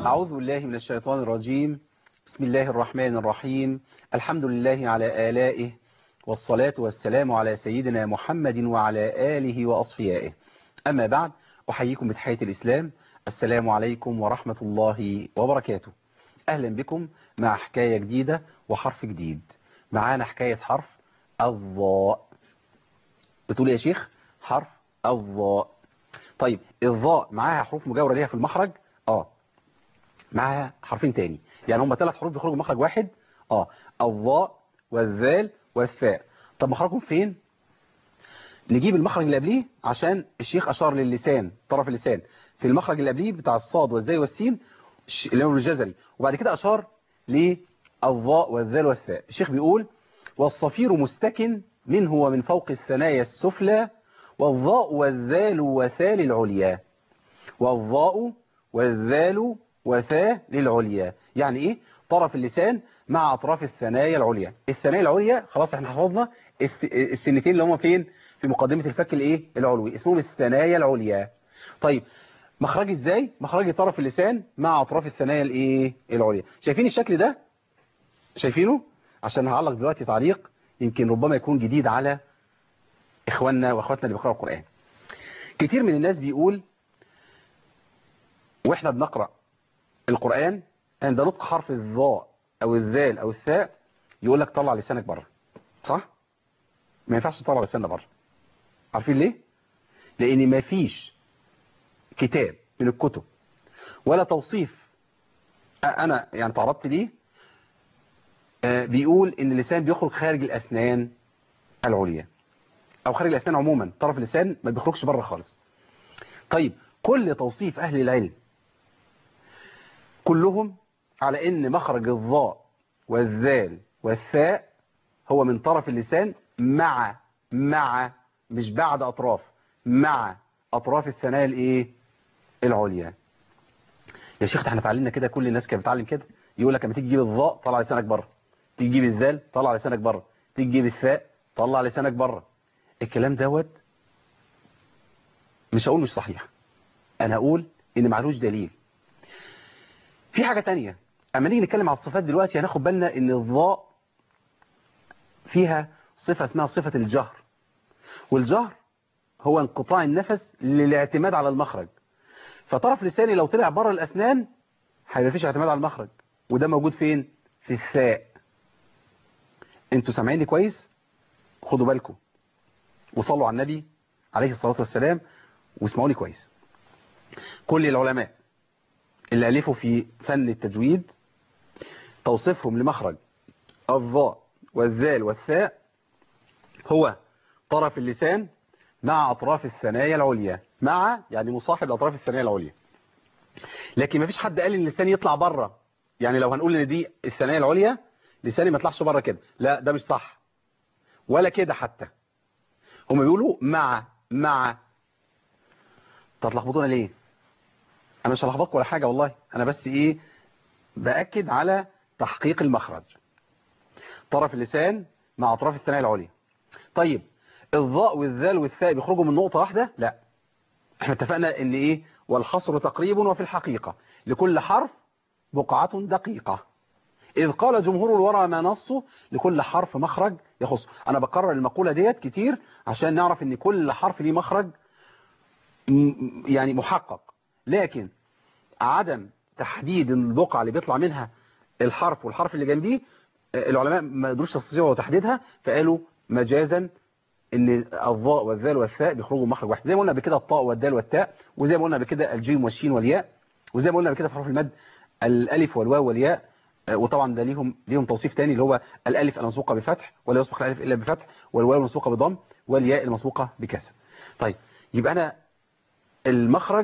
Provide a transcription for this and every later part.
أعوذ بالله من الشيطان الرجيم بسم الله الرحمن الرحيم الحمد لله على آلائه والصلاة والسلام على سيدنا محمد وعلى آله وأصفيائه أما بعد أحييكم بتحية الإسلام السلام عليكم ورحمة الله وبركاته أهلا بكم مع حكاية جديدة وحرف جديد معانا حكاية حرف الضاء بتقول يا شيخ حرف الضاء طيب الضاء معاها حروف مجاورة ليها في المخرج اه معاها حرفين تاني يعني هم ثلاث حروف بيخرجوا مخرج واحد اه الضاء والذال والثاء طب مخرجهم فين نجيب المخرج اللي قبليه عشان الشيخ اشار للسان طرف اللسان في المخرج اللي قبليه بتاع الصاد والزاي والسين اللي هو الجزري وبعد كده اشار للضاء والذال والثاء الشيخ بيقول والصفير مستكن منه ومن فوق الثنايا السفلى والضاء والذال وثال العليا والضاء والذال وثاء للعليا يعني ايه طرف اللسان مع اطراف الثنايا العليا الثنايا العليا خلاص احنا حفظنا السنتين اللي هم فين في مقدمة الفك الايه العلوي اسمهم الثنايا العليا طيب مخرج ازاي مخرج طرف اللسان مع اطراف الثنايا الايه العليا شايفين الشكل ده شايفينه عشان هعلق دلوقتي تعليق يمكن ربما يكون جديد على اخواننا واخواتنا اللي بيقراوا القرآن كتير من الناس بيقول واحنا بنقرأ القرآن عند نطق حرف الضاء او الذال او الثاء يقول لك طلع لسانك بره صح ما ينفعش تطلع لساننا بره عارفين ليه لان ما فيش كتاب من الكتب ولا توصيف انا يعني تعرضت ليه بيقول ان اللسان بيخرج خارج الاسنان العليا او خارج الاسنان عموما طرف اللسان ما بيخرجش بره خالص طيب كل توصيف اهل العلم كلهم على ان مخرج الضاء والذال والثاء هو من طرف اللسان مع مع مش بعد اطراف مع اطراف الثنايا الايه العليا يا شيخ احنا اتعلمنا كده كل الناس كانت بتتعلم كده يقول لك لما تيجي تجيب الضاء طلع لسانك بره تيجي تجيب الذال طلع لسانك بره تيجي تجيب الثاء طلع لسانك بره الكلام دوت مش هقول مش صحيح انا هقول ان معلوش دليل في حاجة تانية اما نيجي نتكلم على الصفات دلوقتي هناخد بالنا ان الضاء فيها صفة اسمها صفة الجهر والجهر هو انقطاع النفس للاعتماد على المخرج فطرف لساني لو طلع بره الاسنان هيبقى فيش اعتماد على المخرج وده موجود فين في الثاء انتوا سامعيني كويس خدوا بالكم وصلوا على النبي عليه الصلاة والسلام واسمعوني كويس كل العلماء اللي ألفوا في فن التجويد توصيفهم لمخرج الضاء والذال والثاء هو طرف اللسان مع أطراف الثنايا العليا مع يعني مصاحب أطراف الثنايا العليا لكن ما فيش حد قال ان اللسان يطلع بره يعني لو هنقول ان دي الثنايا العليا لساني ما يطلعش بره كده لا ده مش صح ولا كده حتى هم بيقولوا مع مع تتلخبطونا ليه انا مش هلخبطكم ولا حاجة والله انا بس ايه باكد على تحقيق المخرج طرف اللسان مع اطراف الثنايا العليا طيب الضاء والذال والثاء بيخرجوا من نقطة واحدة لا احنا اتفقنا ان ايه والحصر تقريب وفي الحقيقة لكل حرف بقعة دقيقة إذ قال جمهور الورى ما نصه لكل حرف مخرج يخص أنا بكرر المقولة ديت كتير عشان نعرف ان كل حرف ليه مخرج يعني محقق لكن عدم تحديد البقعة اللي بيطلع منها الحرف والحرف اللي جنبيه العلماء ما قدروش يستطيعوا تحديدها فقالوا مجازا ان الضاء والذال والثاء بيخرجوا مخرج واحد زي ما قلنا قبل كده الطاء والدال والتاء وزي ما قلنا قبل كده الجيم والشين والياء وزي ما قلنا قبل كده في حروف المد الالف والواو والياء وطبعا ده ليهم ليهم توصيف تاني اللي هو الالف المسبوقه بفتح ولا يسبق الالف الا بفتح والواو المسبوقه بضم والياء المسبوقه بكسر طيب يبقى انا المخرج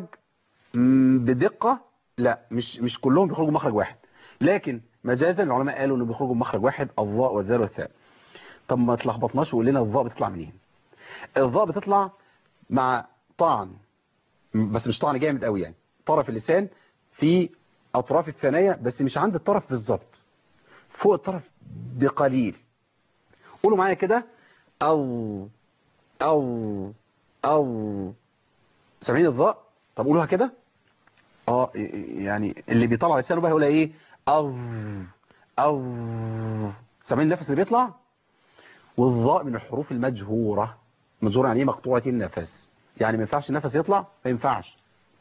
بدقة لا مش مش كلهم بيخرجوا مخرج واحد لكن مجازا العلماء قالوا انه بيخرجوا مخرج واحد الضاء والذال والثاء طب ما تلخبطناش وقول لنا الضاء بتطلع منين الضاء بتطلع مع طعن بس مش طعن جامد قوي يعني طرف اللسان في اطراف الثنايا بس مش عند الطرف بالظبط فوق الطرف بقليل قولوا معايا كده او او او سامعين الضاء طب قولوها كده اه يعني اللي بيطلع لسانه بقى يقول ايه او او سامعين النفس اللي بيطلع والظاء من الحروف المجهورة مجهورة يعني ايه مقطوعة النفس يعني ما ينفعش النفس يطلع ما ينفعش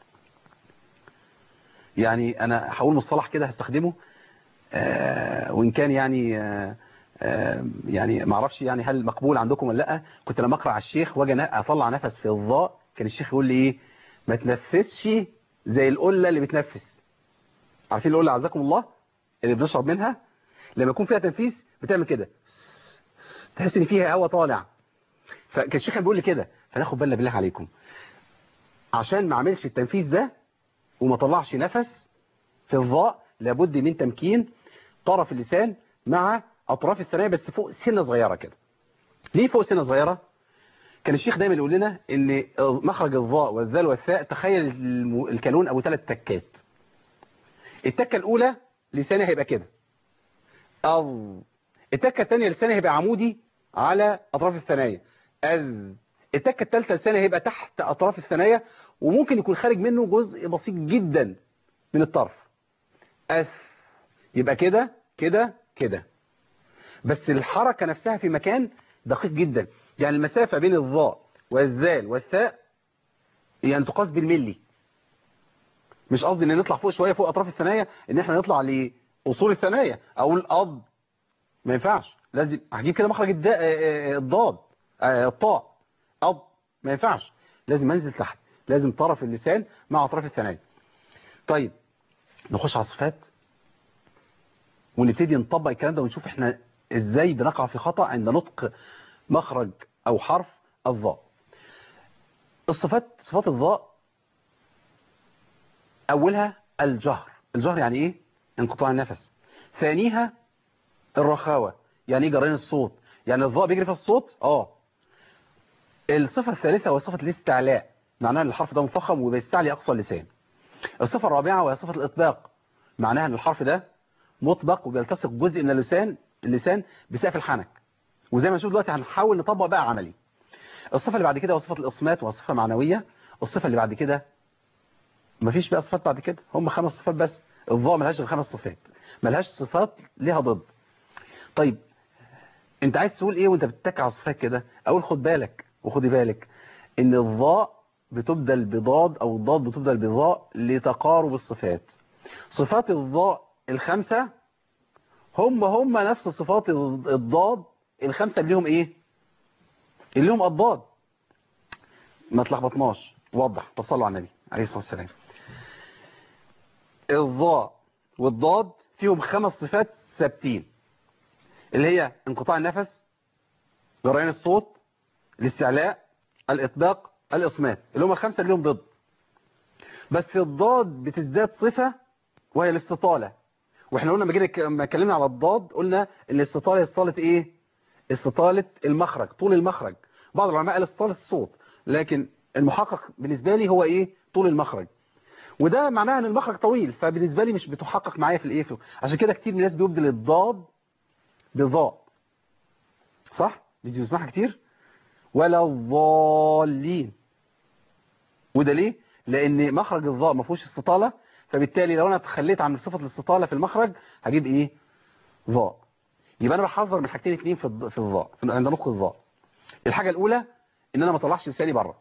يعني انا هقول مصطلح كده هستخدمه آه وان كان يعني آه آه يعني ما اعرفش يعني هل مقبول عندكم ولا لا كنت لما اقرا على الشيخ واجي اطلع نفس في الظاء كان الشيخ يقول لي ايه ما تنفسش زي القله اللي بتنفس عارفين القله عزكم الله اللي بنشرب منها لما يكون فيها تنفيس بتعمل كده تحس ان فيها هواء طالع فكان الشيخ كان بيقول لي كده فناخد بالنا بالله عليكم عشان ما اعملش التنفيذ ده وما طلعش نفس في الظاء لابد من تمكين طرف اللسان مع اطراف الثنايا بس فوق سنه صغيره كده ليه فوق سنه صغيره كان الشيخ دايما يقول لنا ان مخرج الظاء والذال والثاء تخيل الكالون ابو ثلاث تكات التكه الاولى لساني هيبقى كده او التكه الثانيه لساني هيبقى عمودي على اطراف الثنايا اذ التكه الثالثه لساني هيبقى تحت اطراف الثنايا وممكن يكون خارج منه جزء بسيط جدا من الطرف اث يبقى كده كده كده بس الحركه نفسها في مكان دقيق جدا يعني المسافه بين الظاء والذال والثاء يعني تقاس بالملي مش قصدي ان نطلع فوق شويه فوق اطراف الثنايا ان احنا نطلع لاصول الثنايا او الأض ما ينفعش لازم هجيب كده مخرج الضاد الطاء أض ما ينفعش لازم انزل تحت لازم طرف اللسان مع اطراف الثنايا طيب نخش على الصفات ونبتدي نطبق الكلام ده ونشوف احنا ازاي بنقع في خطأ عند نطق مخرج او حرف الظاء الصفات صفات الظاء اولها الجهر الجهر يعني ايه انقطاع النفس ثانيها الرخاوة يعني ايه جرين الصوت يعني الظاء بيجري في الصوت اه الصفة الثالثة هو صفة الاستعلاء معناها ان الحرف ده مفخم وبيستعلي اقصى اللسان الصفة الرابعة وهي صفة الاطباق معناها ان الحرف ده مطبق وبيلتصق جزء من اللسان اللسان بسقف الحنك وزي ما نشوف دلوقتي هنحاول نطبق بقى عملي الصفة اللي بعد كده هو صفة الإصمات وهي صفة معنوية الصفة اللي بعد كده مفيش بقى صفات بعد كده هم خمس صفات بس الظاء ملهاش غير خمس صفات ملهاش صفات ليها ضد طيب انت عايز تقول ايه وانت بتتك على الصفات كده اقول خد بالك وخدي بالك ان الظاء بتبدل بضاد او الضاد بتبدل بظاء لتقارب الصفات صفات الظاء الخمسة هم هم نفس صفات الضاد الخمسة اللي لهم ايه اللي لهم الضاد ما تلخبطناش وضح تصلوا على النبي عليه الصلاة والسلام الظاء والضاد فيهم خمس صفات ثابتين اللي هي انقطاع النفس جريان الصوت الاستعلاء الاطباق الاصمات اللي هم الخمسه اللي لهم ضد بس الضاد بتزداد صفه وهي الاستطاله واحنا قلنا لما جينا لما اتكلمنا على الضاد قلنا ان الاستطاله استطاله ايه استطاله المخرج طول المخرج بعض العلماء قال استطاله الصوت لكن المحقق بالنسبه لي هو ايه طول المخرج وده معناه ان المخرج طويل فبالنسبه لي مش بتحقق معايا في الايه عشان كده كتير من الناس بيبدل الضاد بضاء صح مش بنسمعها كتير ولا الضالين وده ليه لان مخرج الضاء ما فيهوش استطاله فبالتالي لو انا تخليت عن صفه الاستطاله في المخرج هجيب ايه ضاء يبقى انا بحذر من حاجتين اتنين في في الضاء عند نطق الضاء الحاجه الاولى ان انا ما اطلعش لساني بره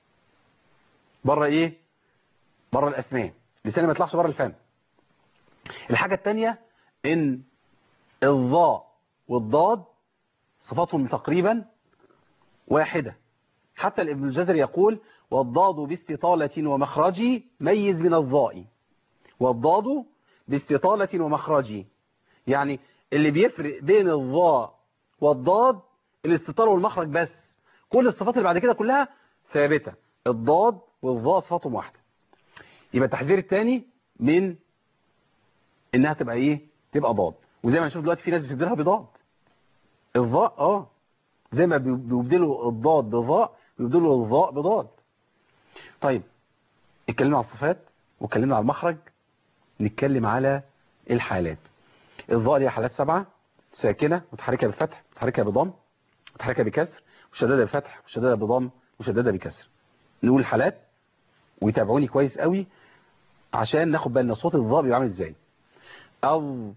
بره ايه بره الاسنان لساني ما يطلعش بره الفم الحاجه الثانيه ان الضاء والضاد صفاتهم تقريبا واحدة حتى الابن الجزري يقول والضاد باستطالة ومخرج ميز من الضاء والضاد باستطالة ومخرج يعني اللي بيفرق بين الضاء والضاد الاستطالة والمخرج بس كل الصفات اللي بعد كده كلها ثابتة الضاد والضاء صفاتهم واحدة يبقى التحذير الثاني من انها تبقى ايه تبقى ضاد وزي ما نشوف دلوقتي في ناس بتبدلها بضاد الضاء اه زي ما بيبدلوا الضاد بضاء بيبدلوا الضاء بضاد طيب اتكلمنا على الصفات واتكلمنا على المخرج نتكلم على الحالات الضاء ليها حالات سبعة ساكنة متحركة بفتح متحركة بضم متحركة بكسر مشددة بفتح مشددة بضم مشددة بكسر نقول الحالات ويتابعوني كويس قوي عشان ناخد بالنا صوت الظاء بيبقى عامل ازاي أو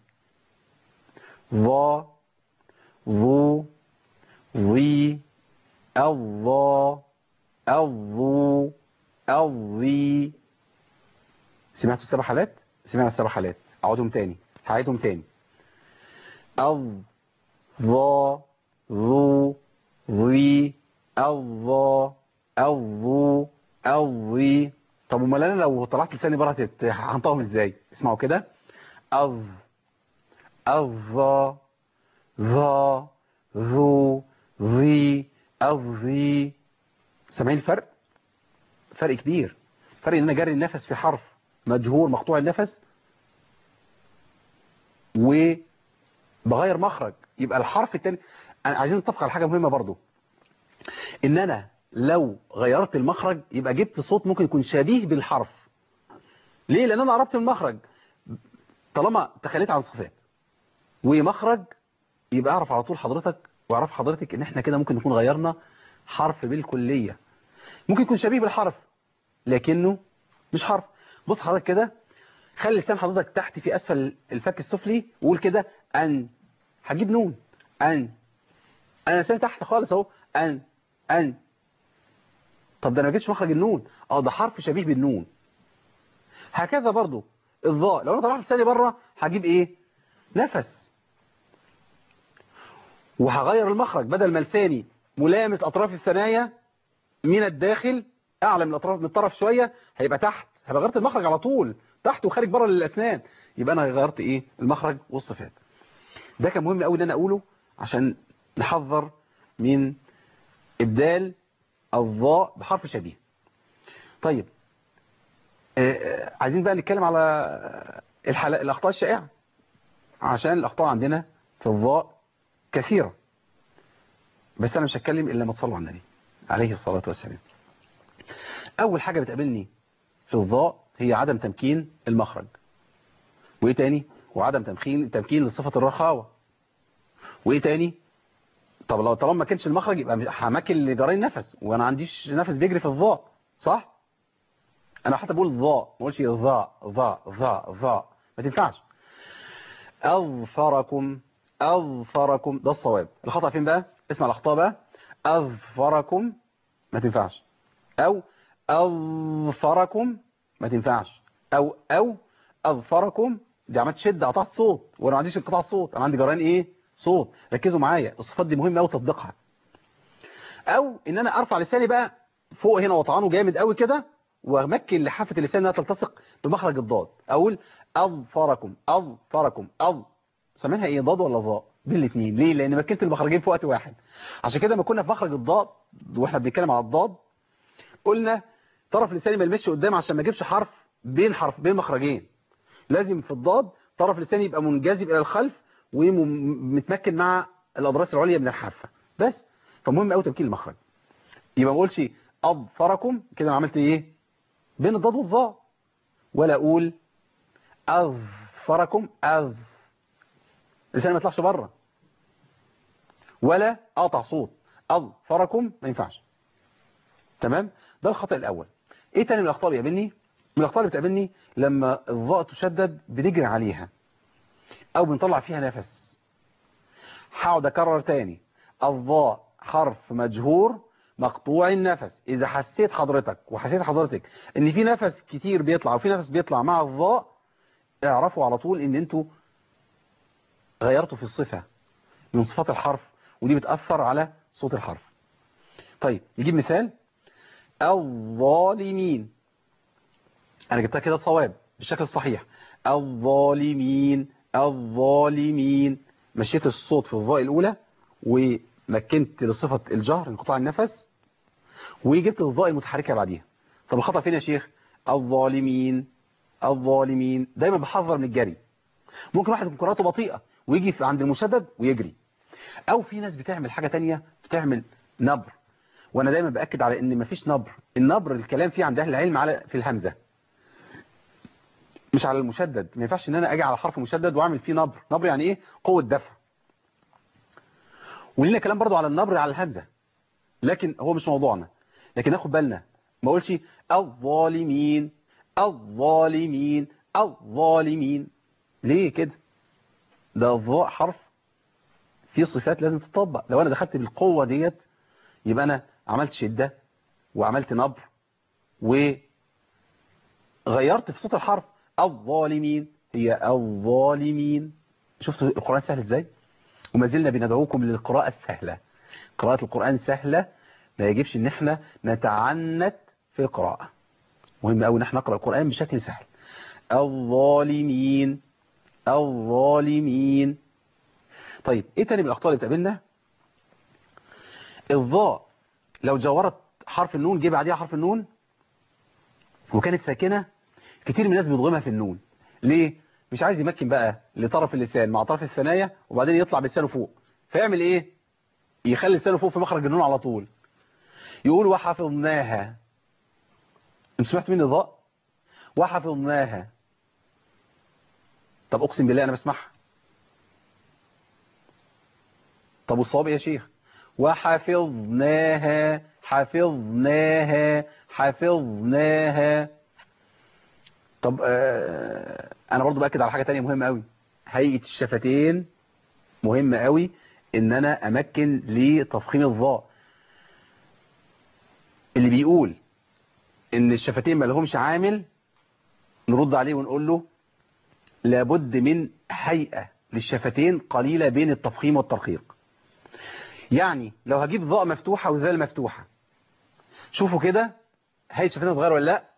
ظا ظو ظي الظا الظو الظي سمعتوا السبع حالات سمعنا السبع حالات اقعدهم تاني هعيدهم تاني الظ ظا ظو ظي الظا الظو الظي طب امال انا لو طلعت لساني بره هتت- هنطقهم ازاي اسمعوا كده الظ الظا ظا ذو ذي الظي سامعين الفرق فرق كبير فرق ان انا جاري النفس في حرف مجهور مقطوع النفس وبغير مخرج يبقى الحرف التاني أنا عايزين نتفق على حاجة مهمة برضو ان انا لو غيرت المخرج يبقى جبت صوت ممكن يكون شبيه بالحرف ليه لان انا قربت من المخرج طالما تخليت عن صفات ومخرج يبقى اعرف على طول حضرتك واعرف حضرتك ان احنا كده ممكن نكون غيرنا حرف بالكلية ممكن يكون شبيه بالحرف لكنه مش حرف بص حضرتك كده خلي لسان حضرتك تحت في اسفل الفك السفلي وقول كده ان هجيب نون ان انا لساني تحت خالص اهو ان ان طب ده انا ما جبتش مخرج النون اه ده حرف شبيه بالنون هكذا برضو الظاء لو انا طلعت لساني بره هجيب ايه نفس وهغير المخرج بدل ما لساني ملامس اطراف الثنايا من الداخل اعلى من الاطراف من الطرف شويه هيبقى تحت هبقى غيرت المخرج على طول تحت وخارج بره للاسنان يبقى انا غيرت ايه المخرج والصفات ده كان مهم قوي ان انا اقوله عشان نحذر من ابدال الظاء بحرف شبيه طيب آه، آه، عايزين بقى نتكلم على الحل... الاخطاء الشائعه عشان الاخطاء عندنا في الظاء كثيره بس انا مش هتكلم الا لما تصلوا على النبي عليه الصلاه والسلام اول حاجه بتقابلني في الظاء هي عدم تمكين المخرج وايه تاني وعدم تمكين تمكين لصفه الرخاوه وايه تاني طب لو طالما ما كانش المخرج يبقى مش- همكن لجرين نفس وانا عنديش نفس بيجري في الظاء صح انا حتى بقول ظاء ما بقولش ظاء ظاء ظاء ظاء ما تنفعش اظفركم اظفركم ده الصواب الخطأ فين بقى اسمع الاخطاء بقى اظفركم ما تنفعش او اظفركم ما تنفعش او او اظفركم دي عملت شده قطعت صوت وانا ما عنديش انقطاع صوت انا عندي جران ايه صوت ركزوا معايا الصفات دي مهمه قوي تطبيقها او ان انا ارفع لساني بقى فوق هنا وطعنه جامد قوي كده وامكن لحافه اللسان انها تلتصق بمخرج الضاد اقول اظفركم اظفركم اظ سامعينها ايه ضاد ولا ظاء بين الاثنين ليه لان مكنت المخرجين في وقت واحد عشان كده لما كنا في مخرج الضاد واحنا بنتكلم على الضاد قلنا طرف لساني ما يلمسش قدام عشان ما اجيبش حرف بين حرف بين مخرجين لازم في الضاد طرف لساني يبقى منجذب الى الخلف ومتمكن مع الاضراس العليا من الحافه بس فمهم قوي تمكين المخرج يبقى ما اقولش اظفركم كده انا عملت ايه بين الضاد والظاء ولا اقول اظفركم اظ لساني ما يطلعش بره ولا اقطع صوت اظفركم ما ينفعش تمام ده الخطأ الاول ايه تاني من الاخطاء بيقابلني من الاخطاء اللي بتقابلني لما الظاء تشدد بنجري عليها او بنطلع فيها نفس هقعد اكرر تاني الظاء حرف مجهور مقطوع النفس اذا حسيت حضرتك وحسيت حضرتك ان في نفس كتير بيطلع وفي نفس بيطلع مع الظاء اعرفوا على طول ان انتوا غيرتوا في الصفة من صفات الحرف ودي بتأثر على صوت الحرف طيب نجيب مثال الظالمين انا جبتها كده صواب بالشكل الصحيح الظالمين الظالمين مشيت الصوت في الظاء الاولى ومكنت لصفة الجهر انقطاع النفس وجبت الظاء المتحركة بعديها طب الخطأ فين يا شيخ الظالمين الظالمين دايما بحذر من الجري ممكن واحد يكون قراءته بطيئة ويجي في عند المشدد ويجري او في ناس بتعمل حاجة تانية بتعمل نبر وانا دايما باكد على ان مفيش نبر النبر الكلام فيه عند اهل العلم على في الهمزة مش على المشدد ما ينفعش ان انا اجي على حرف مشدد واعمل فيه نبر نبر يعني ايه قوة دفع ولينا كلام برضو على النبر على الهمزة لكن هو مش موضوعنا لكن ناخد بالنا ما اقولش الظالمين الظالمين الظالمين ليه كده ده الظاء حرف في صفات لازم تطبق لو انا دخلت بالقوة ديت يبقى انا عملت شدة وعملت نبر وغيرت في صوت الحرف الظالمين هي الظالمين شفتوا القرآن سهل ازاي وما زلنا بندعوكم للقراءة السهلة قراءة القرآن سهلة ما يجبش ان احنا نتعنت في القراءة مهم قوي ان احنا نقرأ القرآن بشكل سهل الظالمين الظالمين طيب ايه تاني من الاخطاء اللي بتقابلنا الظاء لو جورت حرف النون جه بعديها حرف النون وكانت ساكنة كتير من الناس بيضغمها في النون ليه مش عايز يمكن بقى لطرف اللسان مع طرف الثنايا وبعدين يطلع بلسانه فوق فيعمل ايه يخلي لسانه فوق في مخرج النون على طول يقول وحفظناها انت سمعت مني ضاء وحفظناها طب اقسم بالله انا بسمعها طب والصواب يا شيخ وحفظناها حفظناها حفظناها طب آه انا برضو باكد على حاجة تانية مهمة قوي هيئة الشفتين مهمة قوي ان انا امكن لتفخيم الضاء اللي بيقول ان الشفتين ما لهمش عامل نرد عليه ونقول له لابد من هيئة للشفتين قليلة بين التفخيم والترقيق يعني لو هجيب ضاء مفتوحة وذال مفتوحة شوفوا كده هيئة الشفتين تتغير ولا لا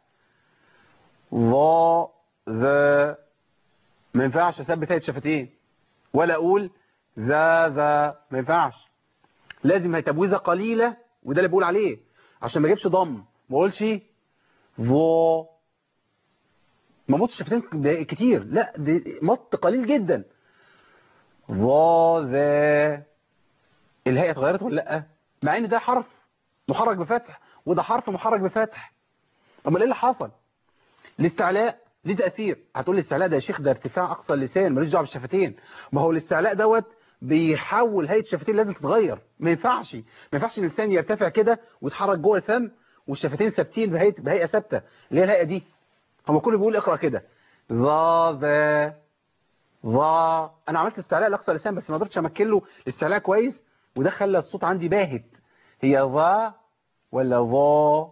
ضاء ذا ما ينفعش اثبت هيئة الشفتين ولا اقول ذا ذا ما ينفعش لازم هي تبويزه قليلة وده اللي بقول عليه عشان ما اجيبش ضم ما اقولش ضو ما مطش شفتين كتير لا دي مط قليل جدا ضا ذا الهيئة اتغيرت ولا لا مع ان ده حرف محرك بفتح وده حرف محرك بفتح امال ايه اللي حصل الاستعلاء ليه تأثير هتقول لي الاستعلاء ده يا شيخ ده ارتفاع اقصى اللسان ملوش دعوه بالشفتين ما هو الاستعلاء دوت بيحول هيئه الشفتين لازم تتغير ما ينفعش ما ينفعش ان اللسان يرتفع كده ويتحرك جوه الفم والشفتين ثابتين بهيئه بهيئه ثابته اللي هي الهيئه دي هو كله بيقول اقرا كده ذا ذا ذا انا عملت استعلاء لاقصى اللسان بس ما قدرتش امكن له الاستعلاء كويس وده خلى الصوت عندي باهت هي ذا ولا ذا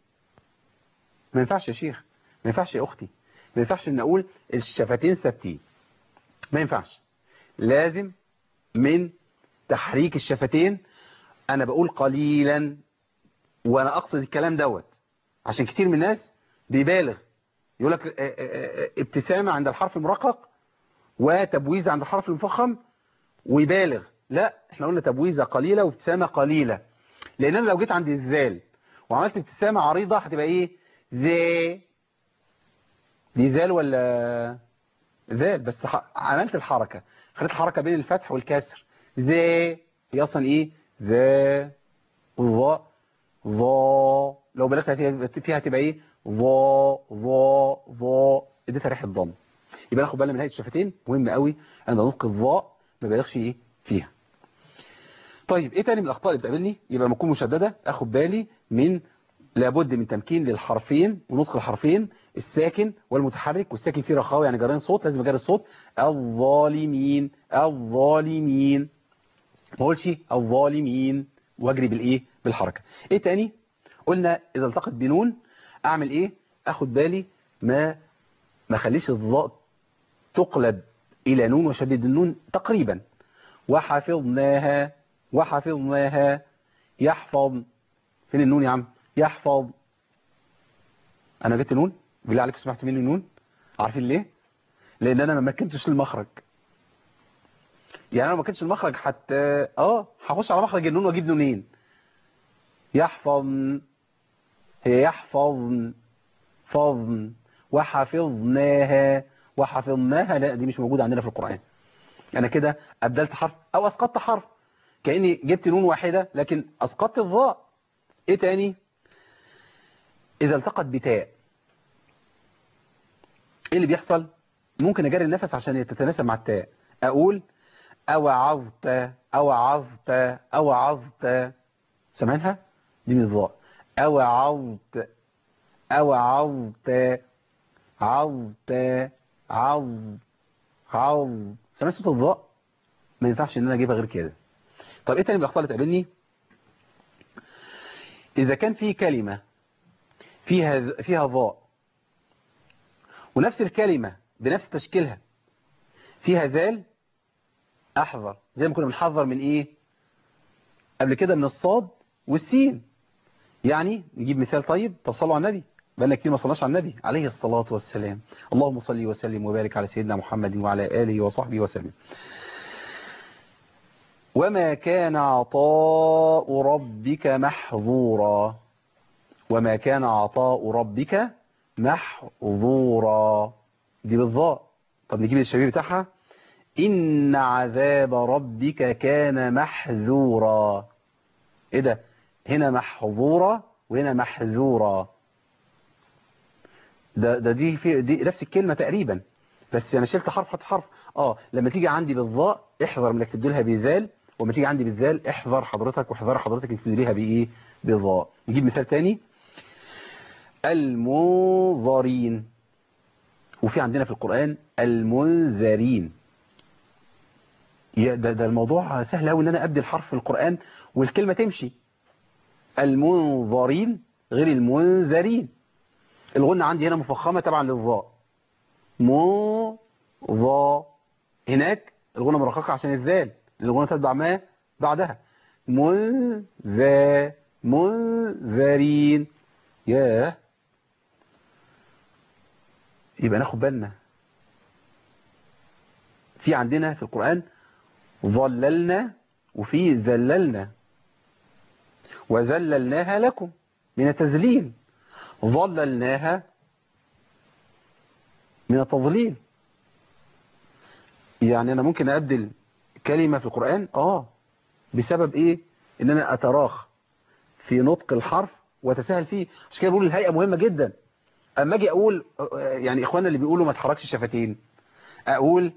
ما ينفعش يا شيخ ما ينفعش يا اختي ما ينفعش ان اقول الشفتين ثابتين ما ينفعش لازم من تحريك الشفتين انا بقول قليلا وانا اقصد الكلام دوت عشان كتير من الناس بيبالغ يقول لك ابتسامة عند الحرف المرقق وتبويزة عند الحرف المفخم ويبالغ لا احنا قلنا تبويزة قليلة وابتسامة قليلة لان انا لو جيت عند الذال وعملت ابتسامة عريضة هتبقى ايه ذي دي ذال ولا ذال بس عملت الحركة خليت الحركة بين الفتح والكسر ذي هي اصلا ايه ذا والظاء ظا لو بلغت فيها هتبقى ايه ظا ظا ظا اديتها ريحه ضم يبقى ناخد بالنا من هيئه الشفتين مهم قوي عند نطق الظاء ما بلغش ايه فيها طيب ايه تاني من الاخطاء اللي بتقابلني يبقى لما اكون مشدده اخد بالي من لابد من تمكين للحرفين ونطق الحرفين الساكن والمتحرك والساكن فيه رخاوه يعني جرين صوت لازم اجري الصوت الظالمين الظالمين ما اقولش الظالمين واجري بالايه بالحركه ايه تاني قلنا اذا التقت بنون اعمل ايه اخد بالي ما ما خليش الضاء تقلب الى نون وشدد النون تقريبا وحفظناها وحفظناها يحفظ فين النون يا عم يحفظ انا جبت نون بالله عليكم سمعت مني نون عارفين ليه لان انا ما مكنتش المخرج يعني انا ما مكنتش المخرج حتى اه هخش على مخرج النون واجيب نونين يحفظ هي يحفظ فظن وحفظناها وحفظناها لا دي مش موجودة عندنا في القرآن انا كده ابدلت حرف او اسقطت حرف كأني جبت نون واحدة لكن اسقطت الضاء ايه تاني اذا التقت بتاء ايه اللي بيحصل ممكن اجري النفس عشان تتناسب مع التاء اقول اوعظت اوعظت اوعظت سامعينها دي من الضاء اوعظت اوعظت عظت عظ عظ سمعت صوت الضاء ما ينفعش ان انا اجيبها غير كده طب ايه تاني من الاخطاء اللي تقابلني اذا كان في كلمة فيها فيها ضاء ونفس الكلمة بنفس تشكيلها فيها ذال احذر زي ما كنا بنحذر من ايه قبل كده من الصاد والسين يعني نجيب مثال طيب طب صلوا على النبي بقالنا كتير ما صلناش على النبي عليه الصلاة والسلام اللهم صل وسلم وبارك على سيدنا محمد وعلى آله وصحبه وسلم وما كان عطاء ربك محظورا وما كان عطاء ربك محظورا دي بالضاء طب نجيب الشبيه بتاعها إن عذاب ربك كان محذورا ايه ده هنا محظورا وهنا محذورا ده ده دي في دي نفس الكلمة تقريبا بس انا شلت حرف حط حرف اه لما تيجي عندي بالضاء احذر انك تبدلها بذال وما تيجي عندي بالذال احذر حضرتك واحذر حضرتك انك تبدليها بايه بضاء نجيب مثال تاني المنظرين وفي عندنا في القرآن المنذرين ده, ده الموضوع سهل قوي ان انا ابدل حرف في القرآن والكلمة تمشي المنظرين غير المنذرين الغنة عندي هنا مفخمة طبعا للظاء مو ظا هناك الغنة مرققة عشان الذال الغنة تتبع ما بعدها منذا منذرين ياه يبقى ناخد بالنا في عندنا في القرآن ظللنا وفي ذللنا وذللناها لكم من التذليل ظللناها من التضليل يعني أنا ممكن أبدل كلمة في القرآن آه بسبب إيه إن أنا أتراخ في نطق الحرف وتساهل فيه عشان كده بقول الهيئة مهمة جدا أما أجي أقول يعني إخواننا اللي بيقولوا ما تحركش الشفتين أقول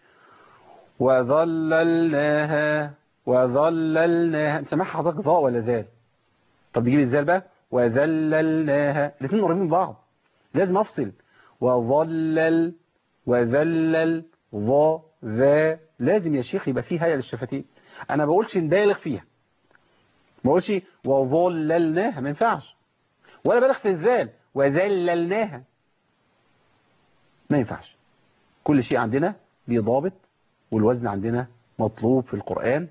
وظللناها وظللناها انت سامعها حضرتك ضاء ولا ذال طب نجيب الذال بقى وذللناها الاثنين قريبين من بعض لازم افصل وظلل وذلل ظا ذا لازم يا شيخ يبقى فيه هيئه للشفتين انا ما بقولش نبالغ فيها ما بقولش وظللناها ما ينفعش ولا بالغ في الذال وذللناها ما ينفعش كل شيء عندنا ليه ضابط والوزن عندنا مطلوب في القرآن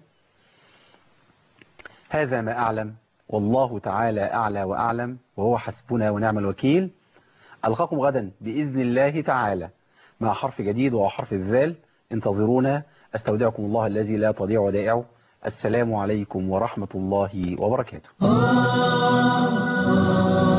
هذا ما أعلم والله تعالى أعلى وأعلم وهو حسبنا ونعم الوكيل ألقاكم غدا بإذن الله تعالى مع حرف جديد وهو حرف الذال انتظرونا استودعكم الله الذي لا تضيع ودائعه السلام عليكم ورحمة الله وبركاته